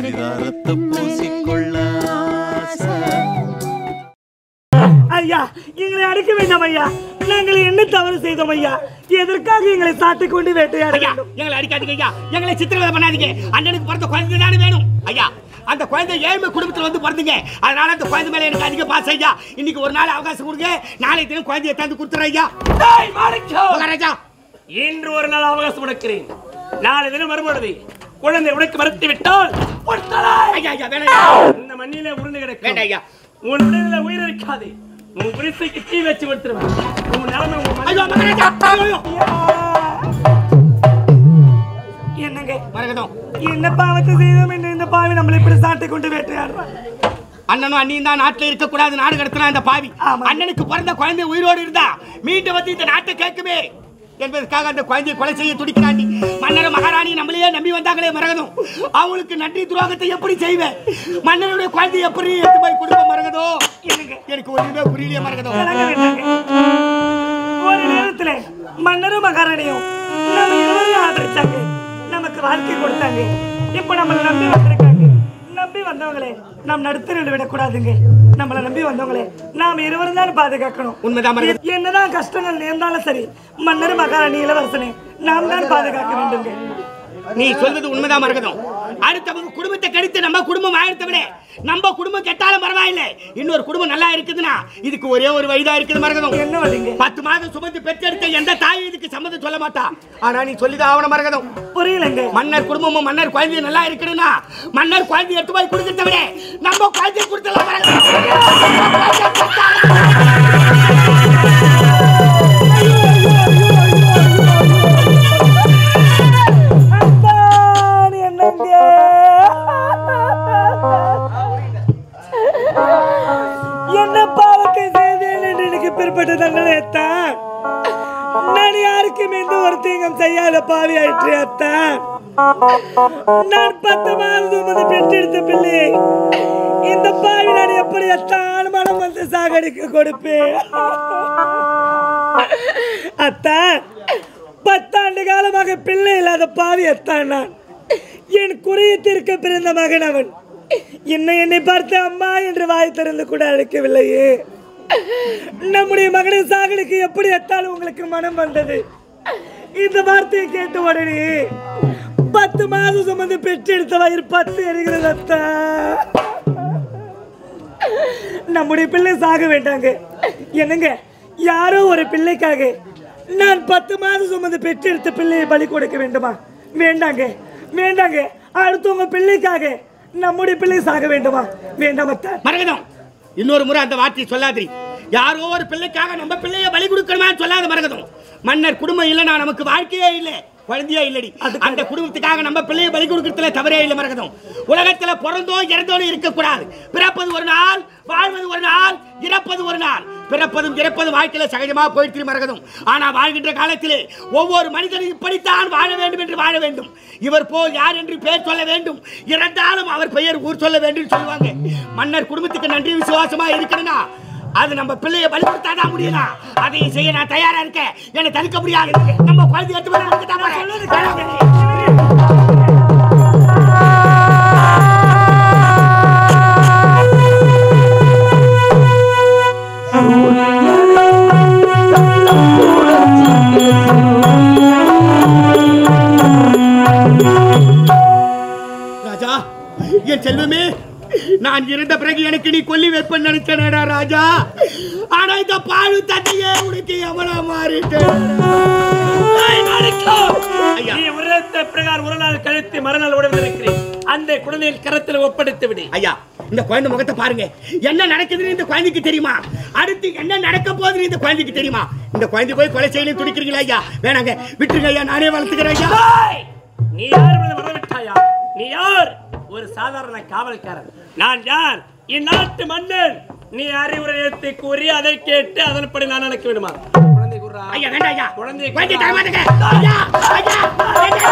பரிதாரத்தை பூசிக்கொள்ள ஆசை. ஐயா எங்களை அடிக்க வேண்டாம் ஐயா நாங்கள் என்ன தவறு செய்தோம் ஐயா எதற்காக எங்களை சாட்டிக் கொண்டு வேட்டையாட ஐயா வேண்டும் எங்களை அடிக்காதீங்க ஐயா எங்களை சித்திரவதை பண்ணாதீங்க அண்ணனுக்கு பிறந்த குழந்தை தானே வேணும் ஐயா அந்த குழந்தை ஏழ்மை குடும்பத்துல வந்து பிறந்துங்க அதனால அந்த குழந்தை மேல எனக்கு அதிக பாசம் ஐயா இன்னைக்கு ஒரு நாள் அவகாசம் கொடுங்க நாளை தினம் குழந்தைய தந்து கொடுத்துறேன் ஐயா டேய், மாணிக்கம்! மகாராஜா இன்று ஒரு நாள் அவகாசம் உனக்கிறேன் நாளை தினம் வரும்பொழுது குழந்தை உனக்கு மறுத்து விட்டால் உன் தலை ஐயா ஐயா வேணாம் ஐயா. இந்த மண்ணிலே உருண்டு கிடக்கும் வேண்டாம் ஐயா உன் உடலில் உயிர் இருக்காது உன் குடிசைக்கு தீ வச்சு விட்டுருவேன் உன் நிலைமை உன் ஐயோ மனைவி- மகாராஜா ஐயோ, ஐயோ. என்னங்க மரகதம் என்ன பாவத்தை செய்தோம் என்று இந்த பாவி நம்மளை இப்படி சாட்டிக் கொண்டு வேட்டையாடுறான் அண்ணனும் அண்ணியும் தான் நாட்டுல இருக்க கூடாது நாடு கடத்தினா இந்த பாவி ஆமா. அண்ணனுக்கு பிறந்த குழந்தை உயிரோடு இருந்தா மீண்டும் வந்து இந்த நாட்டை கேட்குமே என்பதற்காக அந்த குழந்தையை கொலை செய்ய துடிக்கிறாண்டி மன்னர் மகாராணி நம்மளையே நம்பி வந்தாங்களே மரகதம் அவங்களுக்கு நன்றி துரோகத்தை எப்படி செய்வேன் மன்னருடைய குழந்தை எப்படி எடுத்து போய் கொடுக்க மரகதம் என்னங்க எனக்கு ஒண்ணுமே புரியலையே மரகதம் விளங்க வேண்டாங்க. ஒரு நேரத்துல மன்னரும் மகாராணியும் நம்ம இருவரையும் ஆதரிச்சாங்க நமக்கு வாழ்க்கை கொடுத்தாங்க இப்ப நம்மளை நம்பி வந்திருக்காங்க நம்பி வந்தவங்களே நாம் நடுத்தரில் விடக்கூடாதுங்க நம்மளை நம்பி வந்தவங்களே நாம் இருவரும் தான் பாதுகாக்கணும் உண்மைதான் மரகதம் என்னதான் கஷ்டங்கள் நேர்ந்தாலும் சரி மன்னர் மகாராணி இளவரசனே நாம் தான் பாதுகாக்க வேண்டுங்க நீ சொல்வது உண்மைதான் மரகதம் அடுத்தவங்க குடும்பத்தை கெடுத்து நம்ம குடும்பம் ஆயிடுத்தவிட நம்ம குடும்பம் கெட்டாலும் பரவாயில்லை இன்னொரு குடும்பம் நல்லா இருக்குதுன்னா இதுக்கு ஒரே ஒரு வழிதான் இருக்குது மரகதம் என்ன வழிங்க பத்து மாதம் சுமந்து பெற்றெடுத்த எந்த தாயும் இதுக்கு சம்மதம் சொல்ல மாட்டா ஆனா நீ சொல்லிதான் ஆவண மரகதம் புரியலங்க மன்னர் குடும்பமும் மன்னர் குழந்தை நல்லா இருக்கணும்னா மன்னர் குழந்தை எடுத்து போய் கொடுக்கறத விட நம்ம குழந்தைய கொடுத்தலாம் மரகதம் அத்தான் என்னங்க என்ன பாவத்தை செய்தேன் என்று எனக்கு பிற்பட்ட தண்டனை அத்தான் நான் யாருக்கும் எந்த ஒரு தீங்கம் செய்யாத பாவி ஆயிற்று அத்தான் நான் பத்து மாதம் சுமந்து பெற்றெடுத்த பிள்ளை இந்த பாவி நான் எப்படி அத்தான் மனம் வந்து சாகடிக்க கொடுப்பேன் அத்தான் பத்தாண்டு காலமாக பிள்ளை இல்லாத பாவி அத்தான் நான் என் குறையத்திற்கு பிறந்த மகன் அவன் இன்னும் என்னை பார்த்து அம்மா என்று வாய் திறந்து கூட அழைக்கவில்லையே நம்முடைய மகனை சாகலுக்கு எப்படி எத்தாலும் உங்களுக்கு மனம் வந்தது இந்த வார்த்தையை கேட்ட உடனே பத்து மாதம் சுமந்து பெற்றெடுத்த வயிறு பத்து எரிகிறது அத்தா நம்முடைய பிள்ளை சாக வேண்டாங்க என்னங்க யாரோ ஒரு பிள்ளைக்காக நான் பத்து மாதம் சுமந்து பெற்றெடுத்த பிள்ளையை பலி கொடுக்க வேண்டுமா வேண்டாங்க வேண்டாங்க அடுத்தவங்க பிள்ளைக்காக நம்முடைய பிள்ளை சாக வேண்டுமா வேண்டாம் அத்தான் மரகதம் இன்னொரு முறை அந்த வார்த்தையை சொல்லாதீ யாரோ ஒரு பிள்ளைக்காக நம்ம பிள்ளைய பலி கொடுக்கணுமான்னு சொல்லாத மரகதம் மன்னர் குடும்பம் இல்லைனா நமக்கு வாழ்க்கையே இல்லை குழந்தையே இல்லடி அந்த குடும்பத்துக்காக நம்ம பிள்ளைய பலி கொடுக்கறதுல தவறே இல்லை மரகதம் உலகத்துல பிறந்தோ இறந்தோம் இருக்கக்கூடாது பிறப்பது ஒரு நாள் வாழ்வது ஒரு நாள் இறப்பது ஒரு நாள் பிறப்பதும் இறப்பதும் வாழ்க்கையில சகஜமா போயிட்டு மரகதம் ஆனா வாழ்கின்ற காலத்திலே ஒவ்வொரு மனிதனும் இப்படித்தான் வாழ வேண்டும் என்று வாழ வேண்டும் இவர் போல் யார் என்று பெயர் சொல்ல வேண்டும் இறந்தாலும் அவர் பெயர் ஊர் சொல்ல வேண்டும் சொல்லுவாங்க மன்னர் குடும்பத்துக்கு நன்றி விசுவாசமா இருக்கணும்னா அது நம்ம பிள்ளைய பலி கொடுத்தாதான் முடியலாம் அதை செய்ய நான் தயாரா இருக்கேன் என்னை தடுக்க முடியாது நம்ம குழந்தை எடுத்து போய் நமக்கு தான் போறேன். ராஜா என் செல்வமே நான் இருந்த பிறகு எனக்கு நீ கொல்லி வைப்ப நினைச்சனடா ராஜா ஆனா இந்த பாழு தண்ணியே உனக்கு எவ்வளவு மாறிட்டேன் ஐயா நீ உரத்த பிரகாரம் ஒரு நாள் கழித்து மறுநாள் உடம்பிருக்கிறேன் அந்த குழந்தையின் கரத்தில் ஒப்படைத்து விடு ஐயா இந்த குழந்தை முகத்தை பாருங்க என்ன நடக்குதுன்னு இந்த குழந்தைக்கு தெரியுமா அடுத்து என்ன நடக்க போகுதுன்னு இந்த குழந்தைக்கு தெரியுமா இந்த குழந்தை போய் கொலை செய்யணும் துடிக்கிறீங்களா ஐயா வேணாங்க விட்டுருங்க ஐயா நானே வளர்த்துக்கிறேன் ஐயா ஏய்! நீ யார் என்பதை மறந்துவிட்டாயா நீ யார் ஒரு சாதாரண காவல்காரன் நான் யார் இந்நாட்டு மன்னன் நீ அறிவுரையத்தை கூறி அதை கேட்டு அதன்படி நான் நடக்க வேண்டுமா குழந்தை கூறா ஐயா வேண்டாம் ஐயா குழந்தையை குழந்தை கொல்லா. தர மாட்டேங்க ஐயா ஐயா ஐயா.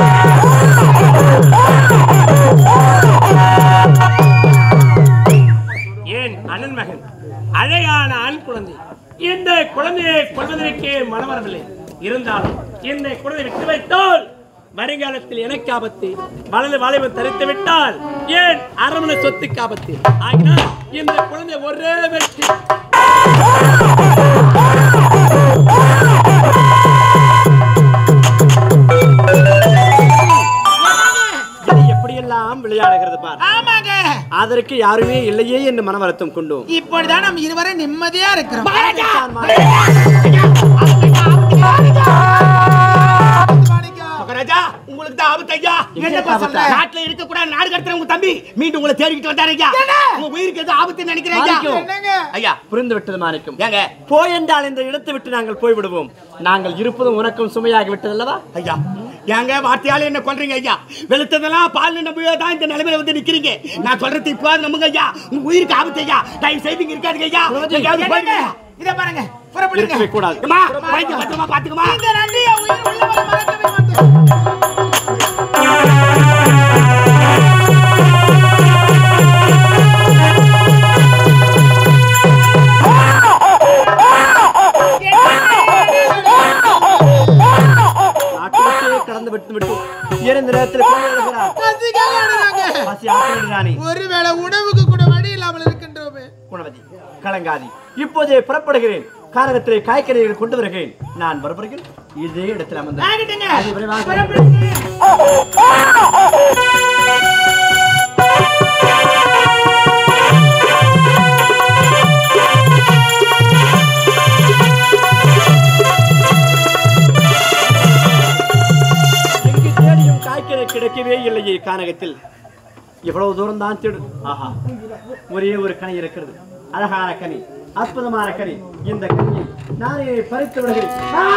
ஏன் அண்ணன் மகன் அழகான ஆண் குழந்தை இந்த குழந்தையை கொள்வதற்கே மனம் வரவில்லை இருந்தாலும் இந்த குழந்தை விட்டு வைத்தால் வருங்காலத்தில் எனக்கு ஆபத்து வலது வளைவு தரித்து விட்டால் ஏன் அரமண சொத்துக்கு ஆபத்து ஆகினால் இந்த குழந்தை ஒரே வெற்றி இது எப்படியெல்லாம் விளையாடுகிறது பார் ஆமாங்க அதற்கு யாருமே இல்லையே என்று மன வருத்தம் கொண்டோம் இப்படிதான் நம்ம இருவரை நிம்மதியா இருக்கிறோம் மகாராஜா உங்களுக்கு தான் ஆபத்து ஐயா என்னப்பா சொல்ற? நாட்டுல இருக்க கூடாது நாடு கடத்துற உங்க தம்பி மீண்டும் உங்களை தேடிக்கிட்டு வந்தாரு ஐயா உங்க உயிருக்கு எது ஆபத்து நினைக்கிறேன் ஐயா மாணிக்கம். என்னங்க ஐயா புரிந்து விட்டது மாணிக்கம் ஏங்க போய் என்றால் இந்த இடத்தை விட்டு நாங்கள் போய்விடுவோம் நாங்கள் இருப்பதும் உனக்கும் சுமையாகி விட்டதல்லவா ஐயா ஏங்க வார்த்தையால என்ன கொல்றீங்க ஐயா வெளுத்ததெல்லாம் பால் நம்பியே தான் இந்த நிலைமையில வந்து நிக்கிறீங்க நான் சொல்றது இப்போ நம்புங்க ஐயா உங்க உயிருக்கு ஆபத்து ஐயா தயவு செய்து இங்க இருக்காதுங்க ஐயா எங்கேயாவது போயிடுங்க ஐயா. இத பாருங்க புறப்படுங்க இருக்கவே கூடாது அம்மா, வைத்தியம் பத்திரமா பாத்துக்குமா இந்த நன்றியை உயிர் உள்ளவரை மறக்கவே மாட்டேன். நாட்டிலே கடந்து விட்டு விட்டு இறந்த நேரத்தில் குழந்தை எழுகிறார். பசிக்காக அழுறாங்க. பசி ஆற்றிவிடு ராணி ஒருவேளை உணவுக்கு கூட வழி இல்லாமல் இருக்கின்றோமே குணவதி கலங்காதி இப்போதே புறப்படுகிறேன் காரகத்திலே காய்கறிகள் கொண்டு வருகிறேன் நான் வருகிறேன் இதே இடத்தில் அமர்ந்து ஆகட்டுங்க. அது விரைவாக புறப்படுங்க. எங்கு தேடியும் காய்கறி கிடைக்கவே இல்லையே கானகத்தில் எவ்வளவு தூரம் தான் தேடு ஆஹா ஒரே ஒரு கனி இருக்கிறது அழகான கனி அற்புதமான கனி இந்த கனியை நானே பறித்து விடுகிறேன்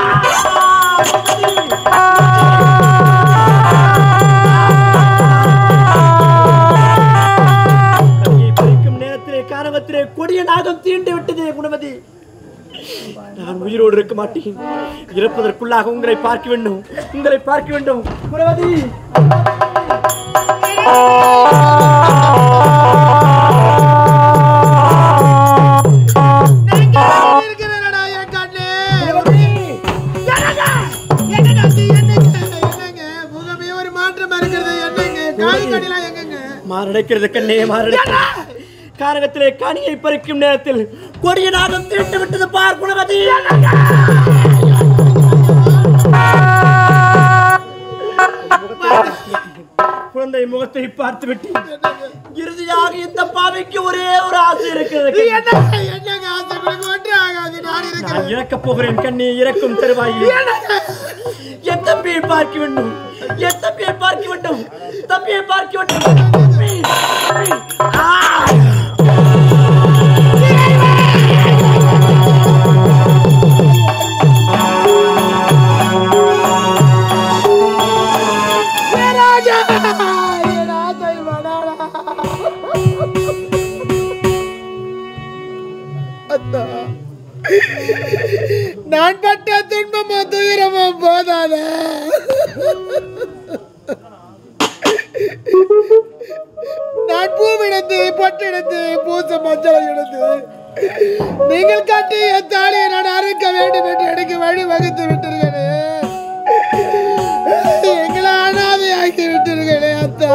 கனியை பறிக்கும் நேரத்திலே கானகத்திலே கொடிய நாகம் தீண்டு விட்டதே குணவதி நான் உயிரோடு இருக்க மாட்டேன் இறப்பதற்குள்ளாக உங்களை பார்க்க வேண்டும் உங்களை பார்க்க வேண்டும் குணவதி நான் இருக்கிறேனடா என் கண்ணு. என்னங்க? என்னங்க அது? என்னங்க? என்னங்க? முகமே ஒரு மாற்றமா இருக்கிறது என்னங்க காய் கடிலாம் எங்கங்க மாரடைக்கிறது கண்ணே மாரடைக்கிறது காரகத்திலே கனியை பறிக்கும் நேரத்தில் கொடிய நாகம் தீட்டு விட்டது பார் குணவதி குழந்தை முகத்தை பார்த்து விட்டு இறுதியாக இந்த பாவைக்கு ஒரே ஒரு ஆசை இருக்கிறது என்னங்க என்னங்க ஆசை உங்களுக்கு ஒன்று ஆகாது நான் நான் இருக்கிறேன் இறக்கப் போகிறேன் கண்ணே இறக்கும் தருவாயில் என் தம்பியை பார்க்க வேண்டும் என் தம்பியை பார்க்க வேண்டும் தம்பியை பார்க்க வேண்டும் தம்பி, தம்பி. ஆ! ராஜா என் ஆசை மணாளா அத்தா நான் பட்ட துன்பமும் துயரமும் போதாத நான் பூவிடத்து பொட்டெடுத்து பூச மஞ்சளை எடுத்து நீங்கள் கட்டிய தாலியை நான் அறுக்க வேண்டும் என்று எனக்கு வழி வகுத்து விட்டீர்களே எங்களை அனாதையாக்கி விட்டீர்களே அத்தா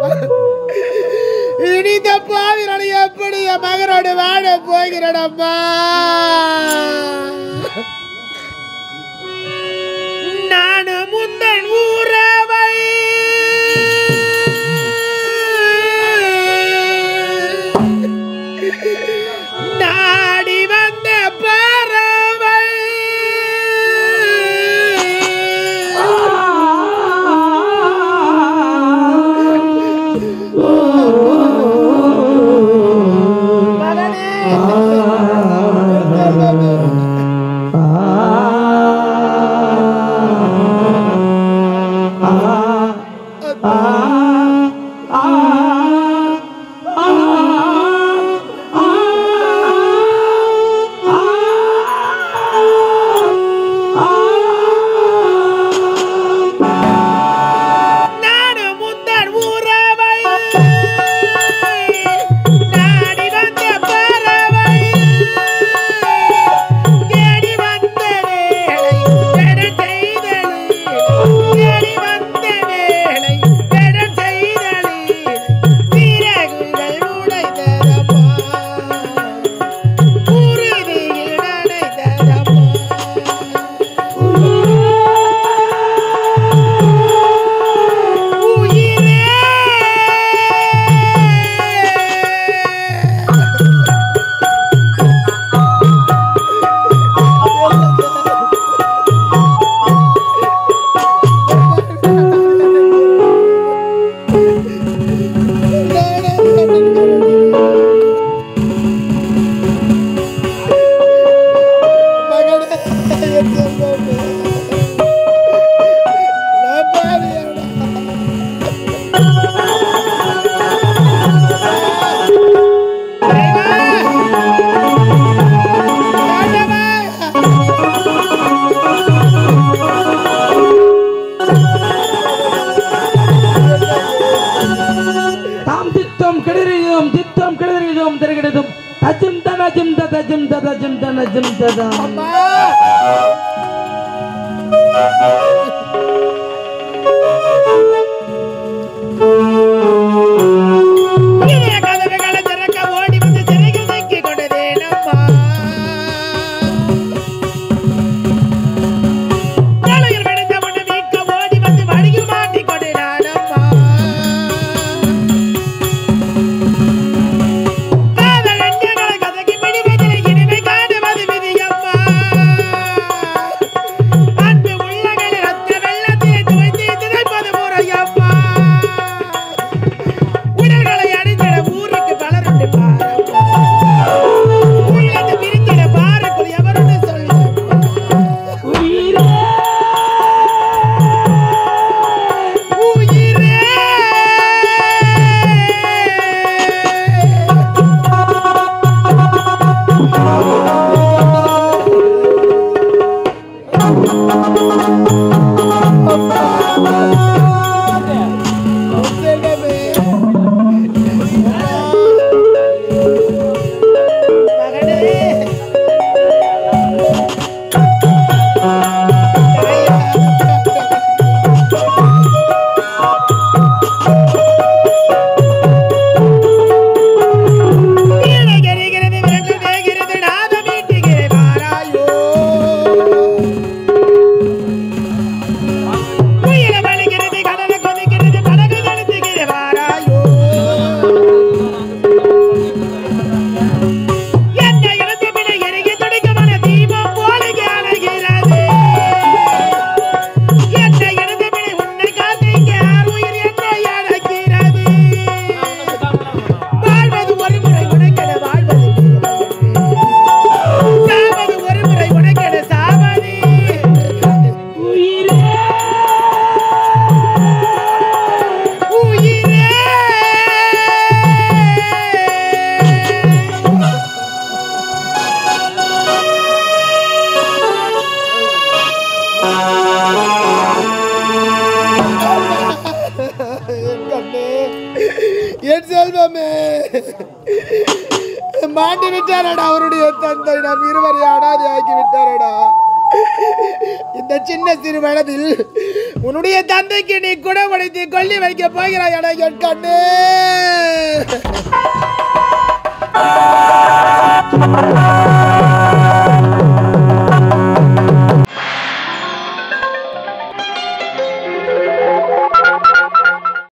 இனி இந்த பாவி நான் எப்படி என் மகனோடு வாழ போகிறேனம்மா நான் முந்தன் ஊரவை நாடி வந்த பறவை நானே கண்டிருக்கிறேன். மகனே, என் செல்வமே. நான் பாவியாடா. தாம் தித்தம் கிடறியும் தித்தம் கிடறியும் திரகிடதும் தஜும் தனஜும் ததஜும் ததஜும் தனஜும் ததம் அம்மா இதய கதவுகளை திறக்க ஓடி வந்து சிறையில் சிக்கிக் கொண்டதேனம்மா. தலையில் விழுந்த முன்னு மீட்க ஓடி வந்து வழியில் மாட்டிக் கொண்டேனானம்மா. காதல் எண்ணங்களை கசக்கி பிடிவதில் இனிமை காணுவது விதியம்மா. அன்பு உள்ளங்களை ரத்த வெள்ளத்திலே துவைத்து திளைப்பது முறையம்மா. உடல்களை அடித்திட ஊருக்கு பலருண்டு பாரம்மா. உள்ளத்தை பிரித்திட பாருக்குள் எவருண்டு சொல்லம்மா. உயிரே உயிரே செல்வமே மகனே வீணைகரிகிறது, விரண்டு தேய்கிறது, நாதம் ஈட்டுகிற வாராயோ. புயலும் அழுகிறது, கடலும் கொதிக்கிறது, படகு நடத்துகிற வாராயோ. என்ன இழந்து பிழை எரிகி துடிக்கும் மன தீபம் போல அலைகிறது. என்ன இழந்து பிழை உன்னை காத்து இங்கே ஆர் உயிர் என்னை அழைக்கிறது. வாழ்வது ஒரு முறை உனக்கென வாழ்வது சாவது ஒரு முறை உனக்கென சாவது உயிரே உயிரே என் கண்ணே என் செல்வமே மாட்டி விட்டாரடா அவருடைய தந்தை நாம் இருவரை அடாதி ஆக்கி விட்டாரடா இந்த சின்ன சிறு வயதில் உன்னுடைய தந்தைக்கு நீ குணமடைத்து கொல்லி வைக்க போகிறாயடா என் கண்ணே உயிரே